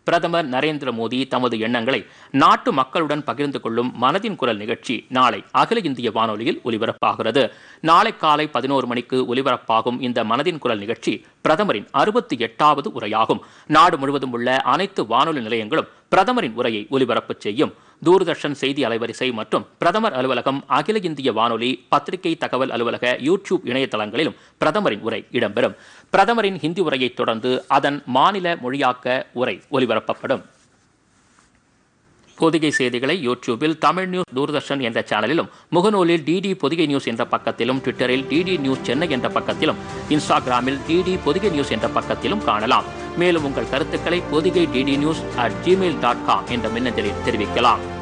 பிரதமர் நரேந்திர மோடி தமது எண்ணங்களை நாட்டு மக்களுடன் பகிர்ந்து கொள்ளும் மனதின் குரல் நிகழ்ச்சி நாளை அகில இந்திய வானொலியில் ஒலிபரப்பாகிறது நாளை காலை பதினோரு மணிக்கு ஒலிபரப்பாகும் இந்த மனதின் குரல் நிகழ்ச்சி பிரதமரின் அறுபத்தி எட்டாவது உரையாகும் நாடு முழுவதும் உள்ள அனைத்து வானொலி நிலையங்களும் பிரதமரின் உரையை ஒலிபரப்பு செய்யும் தூர்தர்ஷன் செய்தி அலைவரிசை மற்றும் பிரதமர் அலுவலகம் அகில இந்திய வானொலி பத்திரிகை தகவல் அலுவலக யூடியூப் இணையதளங்களிலும் பிரதமரின் உரை இடம்பெறும் பிரதமரின் ஹிந்தி உரையைத் தொடர்ந்து அதன் மாநில மொழியாக்க உரை ஒலிபரப்பப்படும் பொதிகை செய்திகளை யூடியூபில் தமிழ் நியூஸ் தூர்தர்ஷன் என்ற சேனலிலும் முகநூலில் டிடி பொதிகை நியூஸ் என்ற பக்கத்திலும் ட்விட்டரில் டிடி நியூஸ் சென்னை என்ற பக்கத்திலும் இன்ஸ்டாகிராமில் டிடி பொதிகை நியூஸ் என்ற பக்கத்திலும் காணலாம் மேலும் உங்கள் கருத்துக்களை Podhigai DD news at Gmail dot com என்ற மின்னஞ்சலில் தெரிவிக்கலாம்